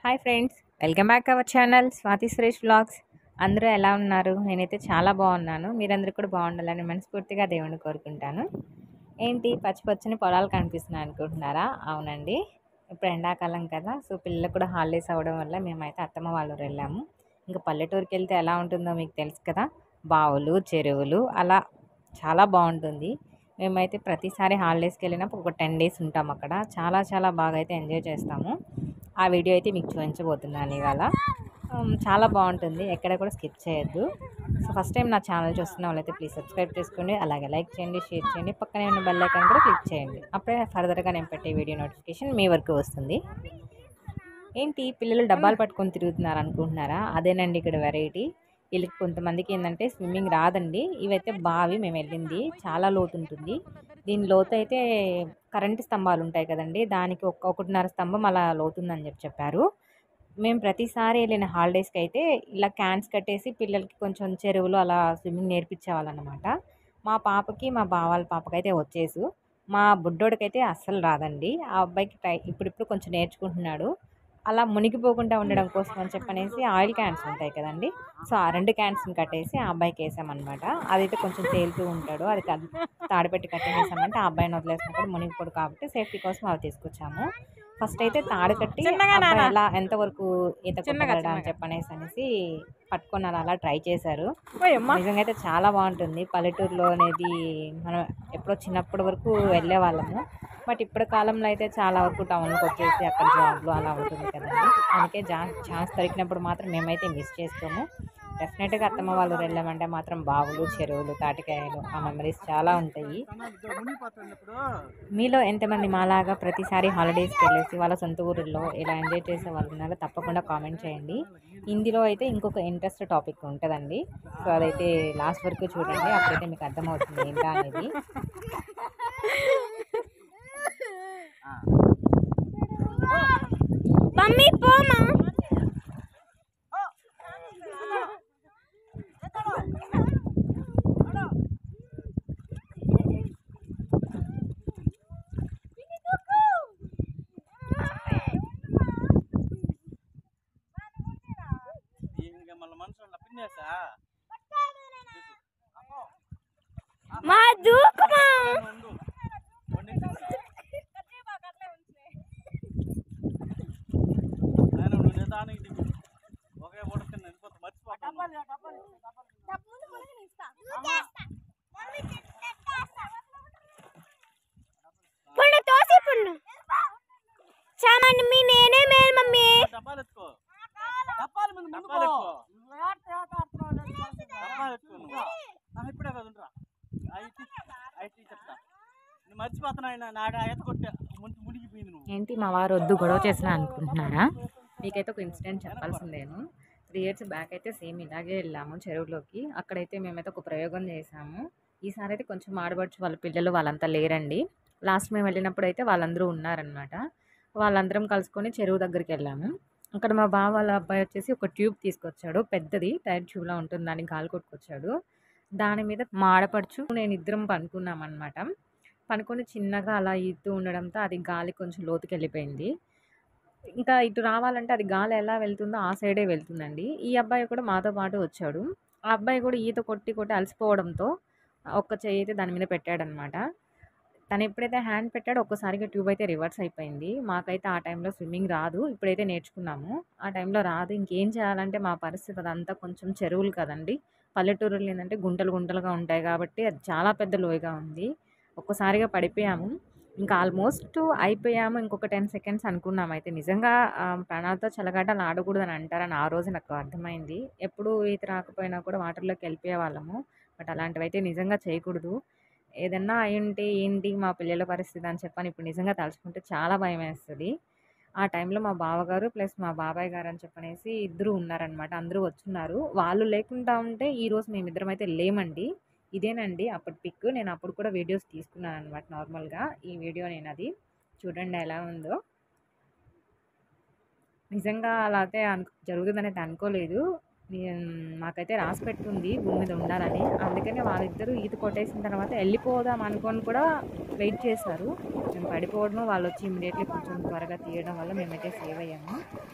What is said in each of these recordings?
hi friends welcome back our channel Swathi Suresh vlogs అందరూ ఎలా ఉన్నారు నేనైతే చాలా బాగున్నాను మీరందరూ కూడా బాగుండాలని మనస్ఫూర్తిగా దేవుణ్ణి కోరుకుంటాను ఏంటి పచ్చి పచ్చని పొలాలు కనిపిస్తున్నాయి అనుకుంటున్నారా అవునండి ఇప్పుడు ఎండాకాలం కదా సో పిల్లలకు కూడా హాలిడేస్ అవ్వడం వల్ల మేమైతే అత్తమ్మ వాళ్ళ ఊరు వెళ్ళాము ఇంకా పల్లెటూరుకి వెళ్తే ఎలా ఉంటుందో మీకు తెలుసు కదా బావులు చెరువులు అలా చాలా బాగుంటుంది మేమైతే ప్రతిసారి హాలిడేస్కి వెళ్ళినప్పుడు ఒక టెన్ డేస్ ఉంటాం అక్కడ చాలా చాలా బాగా అయితే ఎంజాయ్ చేస్తాము ఆ వీడియో అయితే మీకు చూపించబోతున్నాను ఇవాళ ఉమ్, చాలా బాగుంటుంది ఎక్కడ కూడా స్కిప్ చేయొద్దు సో ఫస్ట్ టైం నా ఛానల్ చూస్తున్న వాళ్ళైతే ప్లీజ్ సబ్స్క్రైబ్ చేసుకోండి అలాగే లైక్ చేయండి షేర్ చేయండి పక్కనే ఉన్న బెల్ ఐకాన్ కూడా క్లిక్ చేయండి అప్పుడే ఫర్దర్గా నేను పెట్టే వీడియో నోటిఫికేషన్ మీ వరకు వస్తుంది ఏంటి పిల్లలు డబ్బాలు పట్టుకొని తిరుగుతున్నారు అనుకుంటున్నారా అదేనండి ఇక్కడ వెరైటీ వీళ్ళకి కొంతమందికి ఏంటంటే స్విమ్మింగ్ రాదండి ఇవైతే బావి మేము వెళ్ళింది చాలా లోతు ఉంటుంది దీని లోతు అయితే కరెంటు స్తంభాలు ఉంటాయి కదండి దానికి ఒక ఒకటిన్నర స్తంభం అలా లోతుందని చెప్పి చెప్పారు మేము ప్రతిసారి వెళ్ళిన హాలిడేస్కి అయితే ఇలా క్యాన్స్ కట్టేసి పిల్లలకి కొంచెం చెరువులు అలా స్విమ్మింగ్ నేర్పించేవాళ్ళనమాట మా పాపకి మా బావాల పాపకి అయితే వచ్చేసు మా బుడ్డోడికైతే అస్సలు రాదండి ఆ అబ్బాయికి ట్రై ఇప్పుడిప్పుడు కొంచెం నేర్చుకుంటున్నాడు అలా మునిగిపోకుండా ఉండడం కోసం అని చెప్పనేసి ఆయిల్ క్యాన్స్ ఉంటాయి కదండి సో ఆ రెండు క్యాన్స్ని కట్టేసి ఆ అబ్బాయికి వేసామన్నమాట అదైతే కొంచెం తేలుతూ ఉంటాడు అది కట్- తాడుపెట్టి కట్టేసామంటే ఆ అబ్బాయిని వదిలేసినా కూడా మునిగిపోడు కాబట్టి సేఫ్టీ కోసం అవి తీసుకొచ్చాము ఫస్ట్ అయితే తాడు కట్టి అబ్బాయి అలా ఎంతవరకు ఈత కొట్టగలడా అని చెప్పనేసి అనేసి పట్టుకొని అలా అలా ట్రై చేశారు నిజంగా అయితే చాలా బాగుంటుంది పల్లెటూరులో అనేది మనం ఎప్పుడో చిన్నప్పటి వరకు వెళ్ళే వాళ్ళము బట్ ఇప్పుడు కాలంలో అయితే చాలా వరకు టౌన్కి వచ్చేసి అక్కడ జాబ్లు అలా ఉంటుంది కదండి అందుకే జా ఛాన్స్ దొరికినప్పుడు మాత్రం మేమైతే మిస్ చేసుకోము డెఫినెట్గా అత్తమ్మ వాళ్ళు వెళ్ళామంటే మాత్రం బావులు చెరువులు తాటికాయలు ఆ మెమరీస్ చాలా ఉంటాయి మీలో ఎంతమంది మాలాగా ప్రతిసారి హాలిడేస్కి వెళ్ళేసి వాళ్ళ సొంత ఊరిలో ఇలా ఎంజాయ్ చేసే వాళ్ళు ఉన్నారో తప్పకుండా కామెంట్ చేయండి హిందీలో అయితే ఇంకొక ఇంట్రెస్ట్ టాపిక్ ఉంటుందండి సో అదైతే లాస్ట్ వరకు చూడండి అప్పుడైతే మీకు అర్థమవుతుంది ఏంటా అనేది మమ్మీ పోమా దీనికి మళ్ళీ మనుషులు పిన్నేసా మా దూకుమా ఆయన నువ్వు నిదానికి దిగు ఒకే ఉడకని వెళ్ళిపోతా మర్చిపోతాను పుండు తోసి పుండు చామన్ మీ నేనే మేల్ మమ్మీ డబ్బాలు ఎత్తుకో డబ్బాలు ఎత్తుకో డబ్బాలు ఎత్తుకో నువ్వు ఆ, ఇప్పుడే కదుంట్రా ఐటీ ఐటీ చెప్తా నువ్వు మర్చిపోతున్నా ఆయన నాడు ఆ ఎత్త కొట్టే ముందు మునిగిపోయింది నువ్వు ఏంటి మా వారు వద్దు గొడవ చేసిన అనుకుంటున్నారా మీకైతే ఒక ఇన్సిడెంట్ చెప్పాల్సిందేను త్రీ ఇయర్స్ బ్యాక్ అయితే సేమ్ ఇలాగే వెళ్ళాము చెరువులోకి అక్కడైతే మేమైతే ఒక ప్రయోగం చేసాము ఈసారి అయితే కొంచెం ఆడబడుచు వాళ్ళ పిల్లలు వాళ్ళంతా లేరండి లాస్ట్ మేము వెళ్ళినప్పుడు అయితే వాళ్ళందరూ ఉన్నారనమాట వాళ్ళందరం కలుసుకొని చెరువు దగ్గరికి వెళ్ళాము అక్కడ మా బావ వాళ్ళ అబ్బాయి వచ్చేసి ఒక ట్యూబ్ తీసుకొచ్చాడు పెద్దది టైర్ ట్యూబ్లా ఉంటుంది దానికి గాలి కొట్టుకొచ్చాడు దాని మీద మా ఆడపడుచు నేను ఇద్దరం పనుకున్నాం అనమాట పనుకొని చిన్నగా అలా ఈదుతూ ఉండడంతో అది గాలి కొంచెం లోతుకి వెళ్ళిపోయింది ఇంకా ఇటు రావాలంటే అది గాలి ఎలా వెళ్తుందో ఆ సైడే వెళ్తుందండి ఈ అబ్బాయి కూడా మాతో పాటు వచ్చాడు ఆ అబ్బాయి కూడా ఈత కొట్టి కొట్టి అలసిపోవడంతో ఒక్క చెయ్యి అయితే దాని మీద పెట్టాడనమాట తను ఎప్పుడైతే హ్యాండ్ పెట్టాడో ఒక్కసారిగా ట్యూబ్ అయితే రివర్స్ అయిపోయింది మాకైతే ఆ టైంలో స్విమ్మింగ్ రాదు ఇప్పుడైతే నేర్చుకున్నాము ఆ టైంలో రాదు ఇంకేం చేయాలంటే మా పరిస్థితి అదంతా కొంచెం చెరువులు కదండి పల్లెటూరులో ఏంటంటే గుంటలు గుంటలుగా ఉంటాయి కాబట్టి అది చాలా పెద్ద లోయగా ఉంది ఒక్కసారిగా పడిపోయాము ఇంకా ఆల్మోస్ట్ అయిపోయాము ఇంకొక టెన్ సెకండ్స్ అనుకున్నాం అయితే నిజంగా ఆ, ప్రాణాలతో చెలగాటలు ఆడకూడదని అంటారని ఆ రోజు నాకు అర్థమైంది ఎప్పుడు ఈత రాకపోయినా కూడా వాటర్లోకి వెళ్ళిపోయే వాళ్ళము బట్ అలాంటివి అయితే నిజంగా చేయకూడదు ఏదన్నా అయి ఉంటే ఏంటి మా పిల్లల పరిస్థితి అని చెప్పని ఇప్పుడు నిజంగా తలుచుకుంటే చాలా భయం వేస్తుంది ఆ టైంలో మా బావగారు ప్లస్ మా బాబాయ్ గారు అని చెప్పనేసి ఇద్దరు ఉన్నారనమాట అందరూ వచ్చున్నారు వాళ్ళు లేకుండా ఉంటే ఈ రోజు మేమిద్దరం అయితే లేమండి ఇదేనండి అప్పటి పిక్ నేను అప్పుడు కూడా వీడియోస్ తీసుకున్నాను అనమాట నార్మల్గా ఈ వీడియో నేను అది చూడండి ఎలా ఉందో నిజంగా అలా అయితే అను జరుగుతుందని అయితే అనుకోలేదు నే- మాకైతే రాసి పెట్టుంది భూమి మీద ఉండాలని అందుకని వాళ్ళిద్దరూ ఈత కొట్టేసిన తర్వాత వెళ్ళిపోదాం అనుకొని కూడా వెయిట్ చేశారు మేము పడిపోవడము వాళ్ళు వచ్చి ఇమీడియట్లీ కొంచెం త్వరగా తీయడం వల్ల మేమైతే సేవ్ అయ్యాము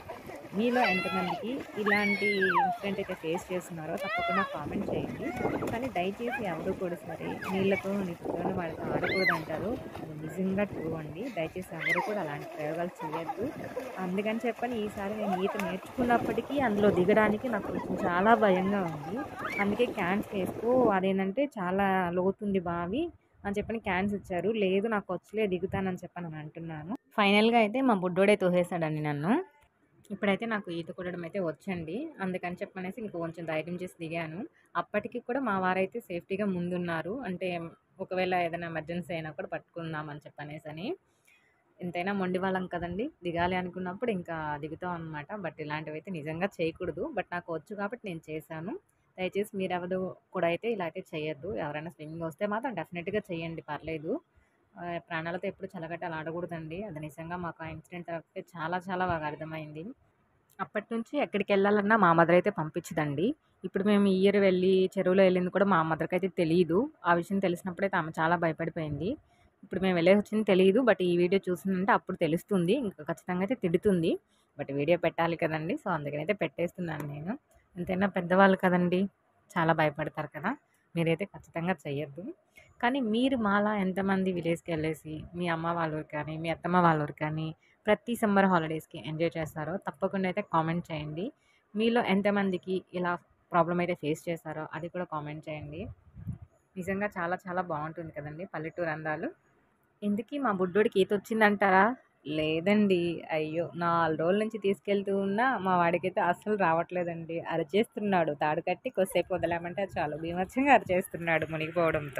మీలో ఎంతమందికి ఇలాంటి ఇన్సిడెంట్ అయితే ఫేస్ చేస్తున్నారో తప్పకుండా కామెంట్ చేయండి కానీ దయచేసి ఎవరు కూడా సరే నీళ్ళతో నిప్పుతో వాళ్ళతో ఆడకూడదు అంటారు అది నిజంగా ట్రూ అండి దయచేసి ఎవరు కూడా అలాంటి ప్రయోగాలు చేయొద్దు అందుకని చెప్పని ఈసారి నేను ఈత నేర్చుకున్నప్పటికీ అందులో దిగడానికి నాకు కొంచెం చాలా భయంగా ఉంది అందుకే క్యాన్స్ వేసుకో అదేంటంటే చాలా లోతుంది బావి అని చెప్పని క్యాన్స్ ఇచ్చారు లేదు నాకు వచ్చలే దిగుతానని చెప్పని నేను అంటున్నాను ఫైనల్గా అయితే మా బుడ్డోడే తోసేసాడండి నన్ను ఇప్పుడైతే నాకు ఈత కొట్టడం అయితే వచ్చండి అందుకని చెప్పనేసి ఇంక కొంచెం ధైర్యం చేసి దిగాను అప్పటికి కూడా మా వారైతే సేఫ్టీగా ముందున్నారు అంటే ఒకవేళ ఏదైనా ఎమర్జెన్సీ అయినా కూడా పట్టుకుందామని చెప్పనేసి అని ఎంతైనా మొండి వాళ్ళం కదండి దిగాలి అనుకున్నప్పుడు ఇంకా దిగుతాం అనమాట బట్ ఇలాంటివి అయితే నిజంగా చేయకూడదు బట్ నాకు వచ్చు కాబట్టి నేను చేశాను దయచేసి మీరు ఎవరు కూడా అయితే ఇలా అయితే చేయొద్దు ఎవరైనా స్విమ్మింగ్ వస్తే మాత్రం డెఫినెట్గా చేయండి పర్లేదు ఆ, ప్రాణాలతో ఎప్పుడు చలగట్టాలు ఆడకూడదండి అది నిజంగా మాకు ఆ ఇన్సిడెంట్ తర్వాత చాలా చాలా బాగా అర్థమైంది అప్పటి నుంచి ఎక్కడికి వెళ్ళాలన్నా మా మదర్ అయితే పంపించదండి ఇప్పుడు మేము ఈ ఇయర్ వెళ్ళి చెరువులో వెళ్ళింది కూడా మా మదర్కి అయితే తెలియదు ఆ విషయం తెలిసినప్పుడైతే ఆమె చాలా భయపడిపోయింది ఇప్పుడు మేము వెళ్ళేసి వచ్చింది తెలియదు బట్ ఈ వీడియో చూసిందంటే అప్పుడు తెలుస్తుంది ఇంకా ఖచ్చితంగా అయితే తిడుతుంది బట్ వీడియో పెట్టాలి కదండి సో అందుకని అయితే పెట్టేస్తున్నాను నేను ఎంతైనా పెద్దవాళ్ళు కదండి చాలా భయపడతారు కదా మీరైతే ఖచ్చితంగా చెయ్యొద్దు కానీ మీరు మాలా ఎంతమంది విలేజ్కి వెళ్ళేసి మీ అమ్మ వాళ్ళ ఊరు కానీ మీ అత్తమ్మ వాళ్ళ ఊరు కానీ ప్రతి సమ్మర్ హాలిడేస్కి ఎంజాయ్ చేస్తారో తప్పకుండా అయితే కామెంట్ చేయండి మీలో ఎంతమందికి ఇలా ప్రాబ్లం అయితే ఫేస్ చేస్తారో అది కూడా కామెంట్ చేయండి నిజంగా చాలా చాలా బాగుంటుంది కదండి పల్లెటూరు అందాలు ఎందుకు మా బుడ్డోడికి ఈత వచ్చిందంటారా లేదండి అయ్యో నాలుగు రోజుల నుంచి తీసుకెళ్తూ ఉన్నా మా వాడికైతే అస్సలు రావట్లేదండి అరిచేస్తున్నాడు తాడు కట్టి కొద్దిసేపు వదలామంటే చాలు బీమత్సంగా అరిచేస్తున్నాడు మునిగిపోవడంతో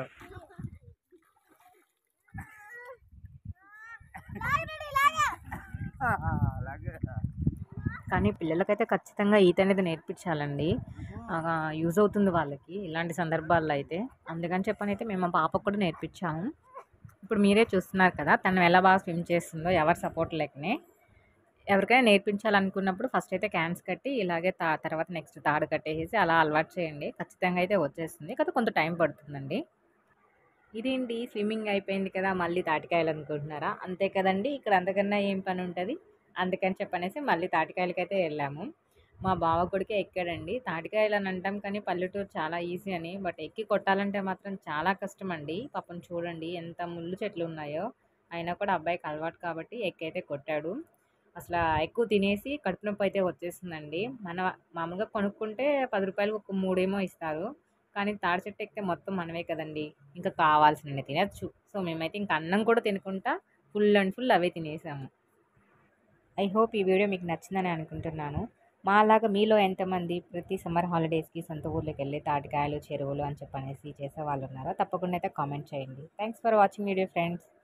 అలాగే కానీ పిల్లలకైతే ఖచ్చితంగా ఈత అనేది నేర్పించాలండి యూజ్ అవుతుంది వాళ్ళకి ఇలాంటి సందర్భాల్లో అయితే అందుకని చెప్పని అయితే మేము మా పాపకు కూడా నేర్పించాము ఇప్పుడు మీరే చూస్తున్నారు కదా తను ఎలా బాగా స్విమ్ చేస్తుందో ఎవరి సపోర్ట్ లేకనే ఎవరికైనా నేర్పించాలనుకున్నప్పుడు ఫస్ట్ అయితే క్యాన్స్ కట్టి ఇలాగే తా తర్వాత నెక్స్ట్ తాడు కట్టేసి అలా అలవాటు చేయండి ఖచ్చితంగా అయితే వచ్చేస్తుంది కదా కొంత టైం పడుతుందండి ఇదేంటి స్విమ్మింగ్ అయిపోయింది కదా మళ్ళీ తాటికాయలు అనుకుంటున్నారా అంతే కదండి ఇక్కడ అంతకన్నా ఏం పని ఉంటుంది అందుకని చెప్పనేసి మళ్ళీ తాటికాయలకైతే వెళ్ళాము మా బావ కొడుకే ఎక్కాడండి తాటికాయలు అని అంటాం కానీ పల్లెటూరు చాలా ఈజీ అని బట్ ఎక్కి కొట్టాలంటే మాత్రం చాలా కష్టం అండి పాపం చూడండి ఎంత ముళ్ళు చెట్లు ఉన్నాయో అయినా కూడా అబ్బాయికి అలవాటు కాబట్టి ఎక్కైతే కొట్టాడు అసలు ఎక్కువ తినేసి కడుపు నొప్పి అయితే వచ్చేసిందండి మన మామూలుగా కొనుక్కుంటే పది రూపాయలకు ఒక మూడేమో ఇస్తారు కానీ తాడి చెట్టు ఎక్కితే మొత్తం మనమే కదండి ఇంకా కావాల్సినవి తినచ్చు సో మేమైతే ఇంకా అన్నం కూడా తినకుండా ఫుల్ అండ్ ఫుల్ అవే తినేసాము ఐ హోప్ ఈ వీడియో మీకు నచ్చిందని అనుకుంటున్నాను మాలాగా మీలో ఎంతమంది ప్రతి సమ్మర్ హాలిడేస్కి సొంత ఊర్లోకి వెళ్ళి తాటికాయలు చెరువులు అని చెప్పనేసి చేసే వాళ్ళు ఉన్నారో తప్పకుండా అయితే కామెంట్ చేయండి thanks for watching video friends